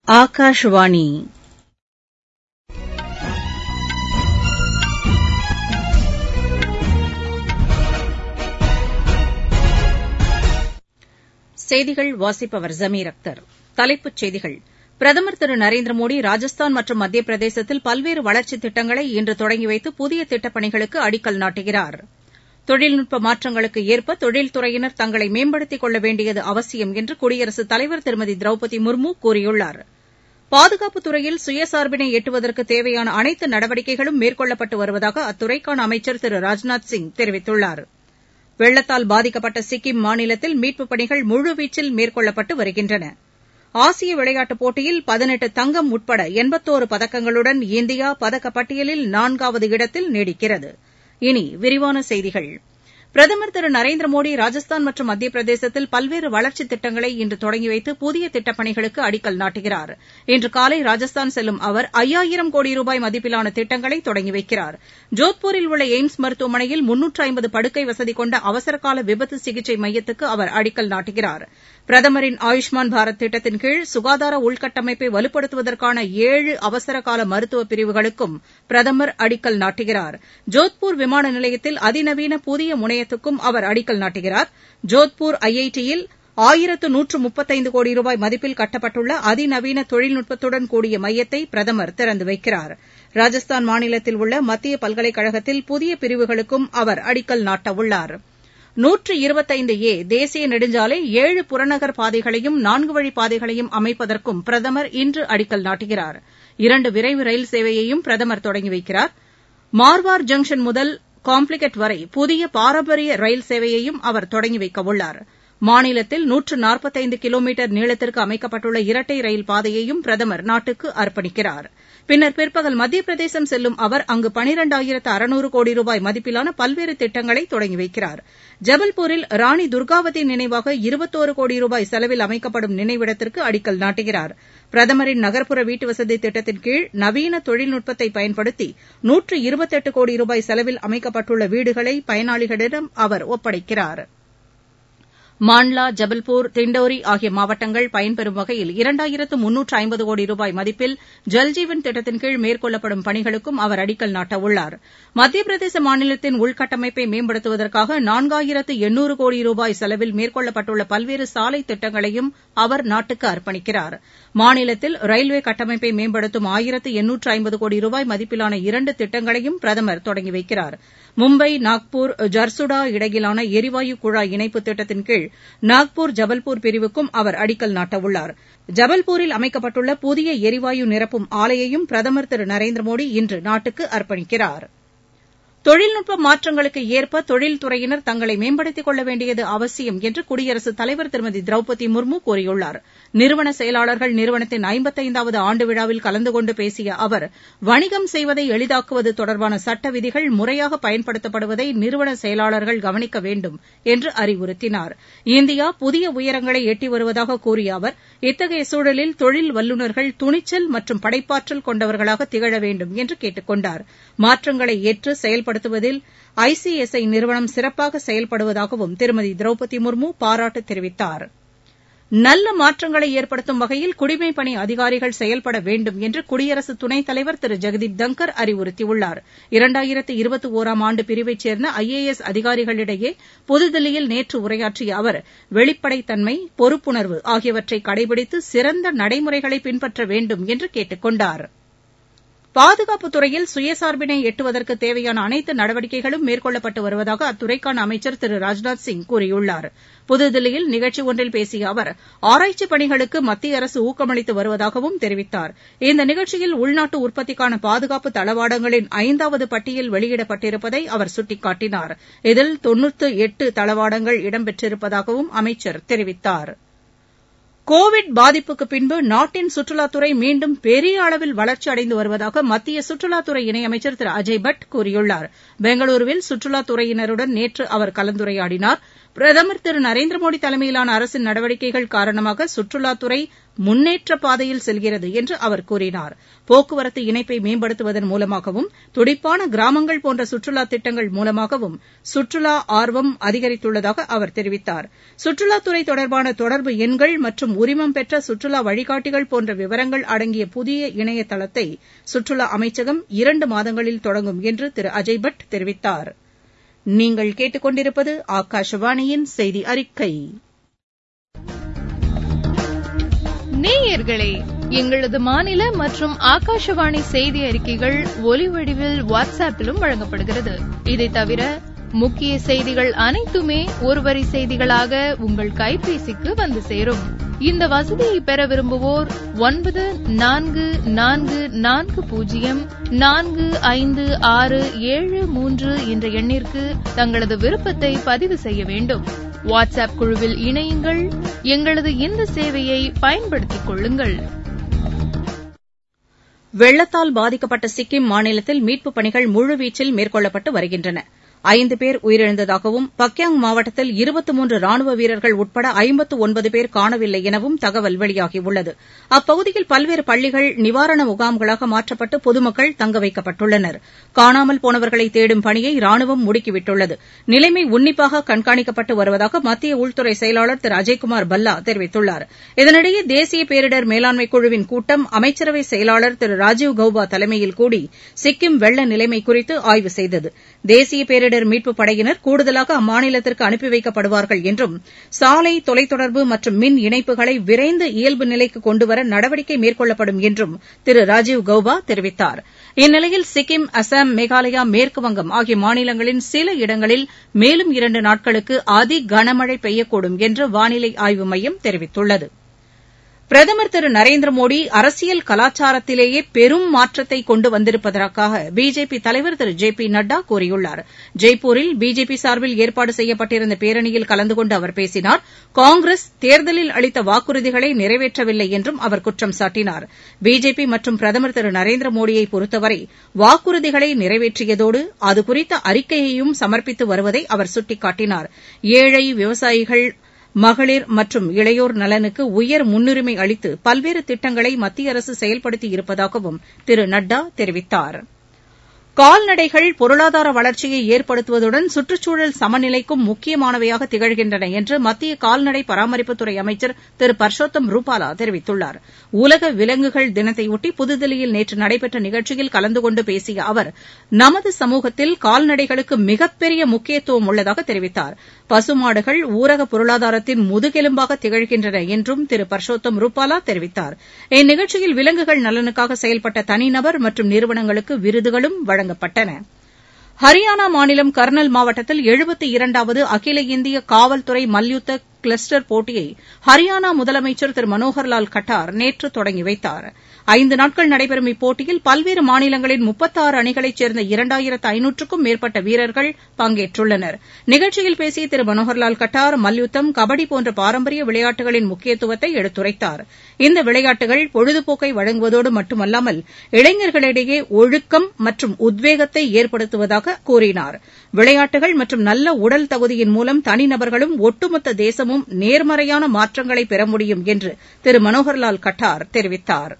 ஆகாஷவாணி செய்திகள் வாசிப்பவர் ஜமீர் அக்தர் தலைப்புச் செய்திகள் பிரதமர் திரு நரேந்திர மோடி ராஜஸ்தான் மற்றும் மத்திய பிரதேசத்தில் பல்வேறு வளர்ச்சித் திட்டங்களை இன்று தொடங்கி வைத்து புதிய திட்டப் பணிகளுக்கு அடிக்கல் நாட்டுகிறார் தொழில்நுட்ப மாற்றங்களுக்கு ஏற்ப தொழில்துறையினர் தங்களை மேம்படுத்திக் கொள்ள வேண்டியது அவசியம் என்று குடியரசுத் தலைவர் திருமதி திரௌபதி முர்மு கூறியுள்ளார் பாதுகாப்புத் துறையில் சுயசார்பினை எட்டுவதற்கு தேவையான அனைத்து நடவடிக்கைகளும் மேற்கொள்ளப்பட்டு வருவதாக அத்துறைக்கான அமைச்சர் திரு ராஜ்நாத் சிங் தெரிவித்துள்ளார் வெள்ளத்தால் பாதிக்கப்பட்ட சிக்கிம் மாநிலத்தில் மீட்புப் பணிகள் முழுவீச்சில் மேற்கொள்ளப்பட்டு வருகின்றன ஆசிய விளையாட்டுப் போட்டியில் பதினெட்டு தங்கம் உட்பட எண்பத்தோரு பதக்கங்களுடன் இந்தியா பதக்கப்பட்டியலில் நான்காவது இடத்தில் நீடிக்கிறது இனி விரிவான செய்திகள் பிரதமர் திரு நரேந்திர மோடி ராஜஸ்தான் மற்றும் மத்திய பிரதேசத்தில் பல்வேறு வளர்ச்சித் திட்டங்களை இன்று தொடங்கி வைத்து புதிய திட்டப் பணிகளுக்கு அடிக்கல் நாட்டுகிறார் இன்று காலை ராஜஸ்தான் செல்லும் அவர் ஐயாயிரம் கோடி ரூபாய் மதிப்பிலான திட்டங்களை தொடங்கி வைக்கிறார் ஜோத்பூரில் உள்ள எய்ம்ஸ் மருத்துவமனையில் முன்னூற்று ஐம்பது படுக்கை வசதி கொண்ட அவசரகால விபத்து சிகிச்சை மையத்துக்கு அவர் அடிக்கல் நாட்டுகிறார் பிரதமரின் ஆயுஷ்மான் பாரத் திட்டத்தின் கீழ் சுகாதார உள்கட்டமைப்பை வலுப்படுத்துவதற்கான ஏழு அவசரகால மருத்துவ பிரிவுகளுக்கும் பிரதமர் அடிக்கல் நாட்டுகிறார் ஜோத்பூர் விமான நிலையத்தில் அதிநவீன புதிய முனையத்துக்கும் அவர் அடிக்கல் நாட்டுகிறார் ஜோத்பூர் ஐஐடியில் ஆயிரத்து நூற்று முப்பத்தைந்து கோடி ரூபாய் மதிப்பில் கட்டப்பட்டுள்ள அதிநவீன தொழில்நுட்பத்துடன் கூடிய மையத்தை பிரதமர் திறந்து வைக்கிறார் ராஜஸ்தான் மாநிலத்தில் உள்ள மத்திய பல்கலைக்கழகத்தில் புதிய பிரிவுகளுக்கும் அவர் அடிக்கல் நாட்டவுள்ளார் நூற்று இருபத்தைந்து ஏ தேசிய நெடுஞ்சாலை ஏழு புறநகர் பாதைகளையும் நான்கு வழிப் பாதைகளையும் அமைப்பதற்கும் பிரதமர் இன்று அடிக்கல் நாட்டுகிறார் இரண்டு விரைவு ரயில் சேவையையும் பிரதமர் தொடங்கி வைக்கிறார் மார்வார் ஜங்ஷன் முதல் காம்ப்ளிகட் வரை புதிய பாரம்பரிய ரயில் சேவையையும் அவர் தொடங்கி வைக்கவுள்ளார் மாநிலத்தில் நூற்று நாற்பத்தைந்து கிலோமீட்டர் நீளத்திற்கு அமைக்கப்பட்டுள்ள இரட்டை ரயில் பாதையையும் பிரதமர் நாட்டுக்கு அர்ப்பணிக்கிறார் பின்னர் பிற்பகல் மத்திய பிரதேசம் செல்லும் அவர் அங்கு பனிரெண்டாயிரத்து அறுநூறு கோடி ரூபாய் மதிப்பிலான பல்வேறு திட்டங்களை தொடங்கி வைக்கிறார் ஜபல்பூரில் ராணி துர்காவதி நினைவாக இருபத்தோரு கோடி ரூபாய் செலவில் அமைக்கப்படும் நினைவிடத்திற்கு அடிக்கல் நாட்டுகிறார் பிரதமரின் நகர்ப்புற வீட்டுவசதி திட்டத்தின் கீழ் நவீன தொழில்நுட்பத்தை பயன்படுத்தி நூற்று இருபத்தெட்டு கோடி ரூபாய் செலவில் அமைக்கப்பட்டுள்ள வீடுகளை பயனாளிகளிடம் அவர் ஒப்படைக்கிறார் மாண்ட்லா ஜபல்பூர் திண்டோரி ஆகிய மாவட்டங்கள் பயன்பெறும் வகையில் இரண்டாயிரத்து முன்னூற்று ஐம்பது கோடி ரூபாய் மதிப்பில் ஜல்ஜீவன் திட்டத்தின் கீழ் மேற்கொள்ளப்படும் பணிகளுக்கும் அவர் அடிக்கல் நாட்டவுள்ளார் மத்திய பிரதேச மாநிலத்தின் உள்கட்டமைப்பை மேம்படுத்துவதற்காக நான்காயிரத்து எண்ணூறு கோடி ரூபாய் செலவில் மேற்கொள்ளப்பட்டுள்ள பல்வேறு சாலை திட்டங்களையும் அவர் நாட்டுக்கு அர்ப்பணிக்கிறார் மாநிலத்தில் ரயில்வே கட்டமைப்பை மேம்படுத்தும் ஆயிரத்து எண்ணூற்று ஐம்பது கோடி ரூபாய் மதிப்பிலான இரண்டு திட்டங்களையும் பிரதமர் தொடங்கி வைக்கிறார் மும்பை நாக்பூர் ஜர்சுடா இடையிலான எரிவாயு குழாய் இணைப்பு திட்டத்தின் கீழ் நாக்பூர் ஜபல்பூர் பிரிவுக்கும் அவர் அடிக்கல் நாட்டவுள்ளார் ஜபல்பூரில் அமைக்கப்பட்டுள்ள புதிய எரிவாயு நிரப்பும் ஆலையையும் பிரதமர் திரு நரேந்திர மோடி இன்று நாட்டுக்கு அர்ப்பணிக்கிறார் தொழில்நுட்ப மாற்றங்களுக்கு ஏற்ப தொழில்துறையினர் தங்களை மேம்படுத்திக் கொள்ள வேண்டியது அவசியம் என்று குடியரசுத் தலைவர் திருமதி திரௌபதி முர்மு கூறியுள்ளார் நிறுவன செயலாளர்கள் நிறுவனத்தின் ஐம்பத்தைந்தாவது ஆண்டு விழாவில் கலந்து கொண்டு பேசிய அவர் வணிகம் செய்வதை எளிதாக்குவது தொடர்பான சட்ட விதிகள் முறையாக பயன்படுத்தப்படுவதை நிறுவன செயலாளர்கள் கவனிக்க வேண்டும் என்று அறிவுறுத்தினார் இந்தியா புதிய உயரங்களை எட்டி வருவதாக கூறிய அவர் இத்தகைய சூழலில் தொழில் வல்லுநர்கள் துணிச்சல் மற்றும் படைப்பாற்றல் கொண்டவர்களாக திகழ வேண்டும் என்று கேட்டுக் கொண்டார் மாற்றங்களை ஏற்று செயல்படுத்துவதில் ஐசிஎஸ்ஐ நிறுவனம் சிறப்பாக செயல்படுவதாகவும் திருமதி திரௌபதி முர்மு பாராட்டு தெரிவித்தார் நல்ல மாற்றங்களை ஏற்படுத்தும் வகையில் குடிமைப் பணி அதிகாரிகள் செயல்பட வேண்டும் என்று குடியரசு துணைத் தலைவர் திரு ஜெகதீப் தங்கர் அறிவுறுத்தியுள்ளார் இரண்டாயிரத்து இருபத்தி ஒராம் ஆண்டு பிரிவைச் சேர்ந்த ஐஏஎஸ் அதிகாரிகளிடையே புதுதில்லியில் நேற்று உரையாற்றிய அவர் வெளிப்படைத்தன்மை பொறுப்புணர்வு ஆகியவற்றை கடைபிடித்து சிறந்த நடைமுறைகளை பின்பற்ற வேண்டும் என்று கேட்டுக் கொண்டாா் பாதுகாப்புத் துறையில் சுயசார்பினை எட்டுவதற்கு தேவையான அனைத்து நடவடிக்கைகளும் மேற்கொள்ளப்பட்டு வருவதாக அத்துறைக்கான அமைச்சர் திரு ராஜ்நாத் சிங் கூறியுள்ளார் புதுதில்லியில் நிகழ்ச்சி ஒன்றில் பேசிய அவர் ஆராய்ச்சிப் பணிகளுக்கு மத்திய அரசு ஊக்கமளித்து வருவதாகவும் தெரிவித்தார் இந்த நிகழ்ச்சியில் உள்நாட்டு உற்பத்திக்கான பாதுகாப்பு தளவாடங்களின் ஐந்தாவது பட்டியல் வெளியிடப்பட்டிருப்பதை அவர் சுட்டிக்காட்டினார் இதில் தொன்னூற்று எட்டு தளவாடங்கள் இடம்பெற்றிருப்பதாகவும் அமைச்சர் தெரிவித்தாா் கோவிட் பாதிப்புக்கு பின்பு நாட்டின் சுற்றுலாத்துறை மீண்டும் பெரிய அளவில் வளர்ச்சி அடைந்து வருவதாக மத்திய சுற்றுலாத்துறை இணையமைச்சர் திரு அஜய் பட் கூறியுள்ளார் பெங்களூருவில் சுற்றுலாத்துறையினருடன் நேற்று அவர் கலந்துரையாடினார் பிரதமர் திரு நரேந்திர மோடி தலைமையிலான அரசின் நடவடிக்கைகள் காரணமாக சுற்றுலாத்துறை முன்னேற்ற பாதையில் செல்கிறது என்று அவர் கூறினார் போக்குவரத்து இணைப்பை மேம்படுத்துவதன் மூலமாகவும் துடிப்பான கிராமங்கள் போன்ற சுற்றுலா திட்டங்கள் மூலமாகவும் சுற்றுலா ஆர்வம் அதிகரித்துள்ளதாக அவர் தெரிவித்தார் சுற்றுலாத்துறை தொடர்பான தொடர்பு எண்கள் மற்றும் உரிமம் பெற்ற சுற்றுலா வழிகாட்டிகள் போன்ற விவரங்கள் அடங்கிய புதிய இணையதளத்தை சுற்றுலா அமைச்சகம் இரண்டு மாதங்களில் தொடங்கும் என்று திரு அஜய் பட் தெரிவித்தார் நீங்கள் கேட்டுக்கொண்டிருப்பது ஆகாஷவாணியின் செய்தி அறிக்கை நேயர்களே எங்களது மாநில மற்றும் ஆகாஷவாணி செய்தி அறிக்கைகள் ஒலி வடிவில் வாட்ஸ்அப்பிலும் வழங்கப்படுகிறது இதை தவிர முக்கிய செய்திகள் அனைத்துமே ஒருவரி செய்திகளாக உங்கள் கைபேசிக்கு வந்து சேரும் இந்த வசதியை பெற விரும்புவோர் ஒன்பது நான்கு நான்கு நான்கு பூஜ்ஜியம் நான்கு ஐந்து ஆறு ஏழு மூன்று என்ற எண்ணிற்கு தங்களது விருப்பத்தை பதிவு செய்ய வேண்டும் வாட்ஸ்அப் குழுவில் இணையுங்கள் எங்களது இந்த சேவையை பயன்படுத்திக் கொள்ளுங்கள் வெள்ளத்தால் பாதிக்கப்பட்ட சிக்கிம் மாநிலத்தில் மீட்புப் பணிகள் முழுவீச்சில் மேற்கொள்ளப்பட்டு வருகின்றன ஐந்து பேர் உயிரிழந்ததாகவும் பக்யாங் மாவட்டத்தில் இருபத்து மூன்று ராணுவ வீரர்கள் உட்பட ஐம்பத்து ஒன்பது பேர் காணவில்லை எனவும் தகவல் வெளியாகியுள்ளது அப்பகுதியில் பல்வேறு பள்ளிகள் நிவாரண முகாம்களாக மாற்றப்பட்டு பொதுமக்கள் தங்க வைக்கப்பட்டுள்ளனர் காணாமல் போனவர்களை தேடும் பணியை ராணுவம் முடுக்கிவிட்டுள்ளது நிலைமை உன்னிப்பாக கண்காணிக்கப்பட்டு வருவதாக மத்திய உள்துறை செயலாளர் திரு அஜய்குமார் பல்லா தெரிவித்துள்ளார் இதனிடையே தேசிய பேரிடர் மேலாண்மை குழுவின் கூட்டம் அமைச்சரவை செயலாளர் திரு ராஜீவ் கௌபா தலைமையில் கூடி சிக்கிம் வெள்ள நிலைமை குறித்து ஆய்வு செய்தது தேசிய பேரிடர் மீட்புப் படையினர் கூடுதலாக அம்மாநிலத்திற்கு அனுப்பி வைக்கப்படுவார்கள் என்றும் சாலை தொலைத்தொடர்பு மற்றும் மின் இணைப்புகளை விரைந்து இயல்பு நிலைக்கு கொண்டுவர நடவடிக்கை மேற்கொள்ளப்படும் என்றும் திரு ராஜீவ் கௌபா தெரிவித்தார் இந்நிலையில் சிக்கிம் அசாம் மேகாலயா மேற்குவங்கம் ஆகிய மாநிலங்களின் சில இடங்களில் மேலும் இரண்டு நாட்களுக்கு அதி கனமழை பெய்யக்கூடும் என்று வானிலை ஆய்வு மையம் தெரிவித்துள்ளது பிரதமர் திரு நரேந்திர மோடி அரசியல் கலாச்சாரத்திலேயே பெரும் மாற்றத்தை கொண்டு வந்திருப்பதாக பிஜேபி தலைவர் திரு ஜே பி நட்டா கூறியுள்ளார் ஜெய்ப்பூரில் பிஜேபி சார்பில் ஏற்பாடு செய்யப்பட்டிருந்த பேரணியில் கலந்து கொண்டு அவர் பேசினார் காங்கிரஸ் தேர்தலில் அளித்த வாக்குறுதிகளை நிறைவேற்றவில்லை என்றும் அவர் குற்றம் சாட்டினார் பிஜேபி மற்றும் பிரதமர் திரு நரேந்திர மோடியை பொறுத்தவரை வாக்குறுதிகளை நிறைவேற்றியதோடு அதுகுறித்த அறிக்கையையும் சமர்ப்பித்து வருவதை அவர் சுட்டிக்காட்டினார் ஏழை விவசாயிகள் மகளிர் மற்றும் இளையோர் நலனுக்கு உயர் முன்னுரிமை அளித்து பல்வேறு திட்டங்களை மத்திய அரசு செயல்படுத்தி இருப்பதாகவும் திரு நட்டா தெரிவித்தாா் கால்நடைகள் பொருளாதார வளர்ச்சியை ஏற்படுத்துவதுடன் சுற்றுச்சூழல் சமநிலைக்கும் முக்கியமானவையாக திகழ்கின்றன என்று மத்திய கால்நடை பராமரிப்புத்துறை அமைச்சர் திரு பர்ஷோத்தம் ரூபாலா தெரிவித்துள்ளார் உலக விலங்குகள் தினத்தையொட்டி புதுதில்லியில் நேற்று நடைபெற்ற நிகழ்ச்சியில் கலந்து கொண்டு பேசிய அவர் நமது சமூகத்தில் கால்நடைகளுக்கு மிகப்பெரிய முக்கியத்துவம் உள்ளதாக தெரிவித்தார் பசுமாடுகள் ஊரக பொருளாதாரத்தின் முதுகெலும்பாக திகழ்கின்றன என்றும் திரு பர்ஷோத்தம் ரூபாலா தெரிவித்தார் இந்நிகழ்ச்சியில் விலங்குகள் நலனுக்காக செயல்பட்ட தனிநபர் மற்றும் நிறுவனங்களுக்கு விருதுகளும் வழங்கப்பட்டன ஹரியானா மாநிலம் கர்னல் மாவட்டத்தில் எழுபத்தி இரண்டாவது அகில இந்திய காவல்துறை மல்யுத்த கிளஸ்டர் போட்டியை ஹரியானா முதலமைச்சர் திரு மனோகர்லால் கட்டார் நேற்று தொடங்கி வைத்தார் ஐந்து நாட்கள் நடைபெறும் இப்போட்டியில் பல்வேறு மாநிலங்களின் முப்பத்தாறு அணிகளைச் சேர்ந்த இரண்டாயிரத்து ஐநூற்றுக்கும் மேற்பட்ட வீரர்கள் பங்கேற்றுள்ளனர் நிகழ்ச்சியில் பேசிய திரு மனோகர்லால் கட்டார் மல்யுத்தம் கபடி போன்ற பாரம்பரிய விளையாட்டுகளின் முக்கியத்துவத்தை எடுத்துரைத்தார் இந்த விளையாட்டுகள் பொழுதுபோக்கை வழங்குவதோடு மட்டுமல்லாமல் இளைஞர்களிடையே ஒழுக்கம் மற்றும் உத்வேகத்தை ஏற்படுத்துவதாக கூறினார் விளையாட்டுகள் மற்றும் நல்ல உடல் தகுதியின் மூலம் தனிநபர்களும் ஒட்டுமொத்த தேசமும் நேர்மறையான மாற்றங்களை பெற முடியும் என்று திரு மனோகர்லால் கட்டார் தெரிவித்தார்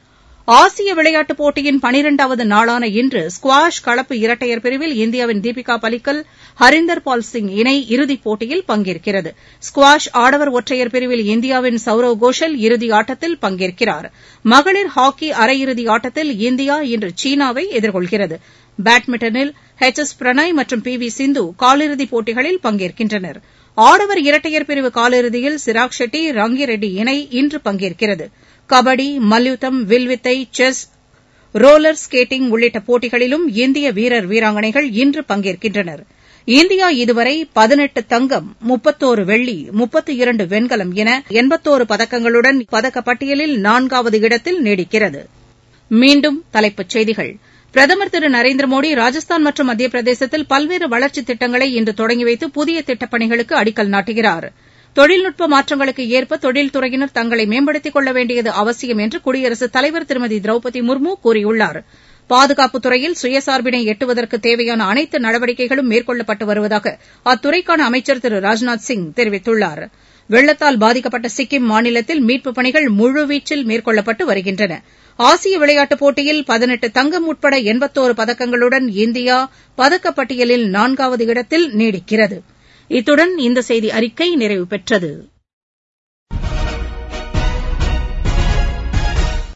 ஆசிய விளையாட்டுப் போட்டியின் பனிரெண்டாவது நாளான இன்று ஸ்குவாஷ் கலப்பு இரட்டையர் பிரிவில் இந்தியாவின் தீபிகா பலிக்கல் ஹரிந்தர் பால் சிங் இணை இறுதிப் போட்டியில் பங்கேற்கிறது ஸ்குவாஷ் ஆடவர் ஒற்றையர் பிரிவில் இந்தியாவின் சவ்ரவ் கோஷல் இறுதி ஆட்டத்தில் பங்கேற்கிறார் மகளிர் ஹாக்கி அரையிறுதி ஆட்டத்தில் இந்தியா இன்று சீனாவை எதிர்கொள்கிறது பேட்மிண்டனில் எச் எஸ் பிரணாய் மற்றும் பி வி சிந்து காலிறுதிப் போட்டிகளில் பங்கேற்கின்றனர் ஆடவர் இரட்டையர் பிரிவு காலிறுதியில் சிராக் ஷெட்டி ரங்கிரெட்டி இணை இன்று பங்கேற்கிறது கபடி மல்யுத்தம் வில்வித்தை செஸ் ரோலர் ஸ்கேட்டிங் உள்ளிட்ட போட்டிகளிலும் இந்திய வீரர் வீராங்கனைகள் இன்று பங்கேற்கின்றனர் இந்தியா இதுவரை பதினெட்டு தங்கம் முப்பத்தோரு வெள்ளி முப்பத்து இரண்டு வெண்கலம் என எண்பத்தோரு பதக்கங்களுடன் பதக்கப்பட்டியலில் நான்காவது இடத்தில் நீடிக்கிறது மீண்டும் தலைப்புச் செய்திகள் பிரதமர் திரு நரேந்திர மோடி ராஜஸ்தான் மற்றும் மத்திய பிரதேசத்தில் பல்வேறு வளர்ச்சித் திட்டங்களை இன்று தொடங்கி வைத்து புதிய திட்டப் பணிகளுக்கு அடிக்கல் நாட்டுகிறார் தொழில்நுட்ப மாற்றங்களுக்கு ஏற்ப தொழில்துறையினர் தங்களை மேம்படுத்திக் கொள்ள வேண்டியது அவசியம் என்று குடியரசுத் தலைவர் திருமதி திரௌபதி முர்மு கூறியுள்ளார் பாதுகாப்புத் துறையில் சுயசார்பினை எட்டுவதற்கு தேவையான அனைத்து நடவடிக்கைகளும் மேற்கொள்ளப்பட்டு வருவதாக அத்துறைக்கான அமைச்சர் திரு ராஜ்நாத் சிங் தெரிவித்துள்ளார் வெள்ளத்தால் பாதிக்கப்பட்ட சிக்கிம் மாநிலத்தில் மீட்புப் பணிகள் முழுவீச்சில் மேற்கொள்ளப்பட்டு வருகின்றன ஆசிய விளையாட்டுப் போட்டியில் பதினெட்டு தங்கம் உட்பட எண்பத்தோரு பதக்கங்களுடன் இந்தியா பதக்கப்பட்டியலில் நான்காவது இடத்தில் நீடிக்கிறது இத்துடன் இந்த செய்தி அறிக்கை நிறைவு பெற்றது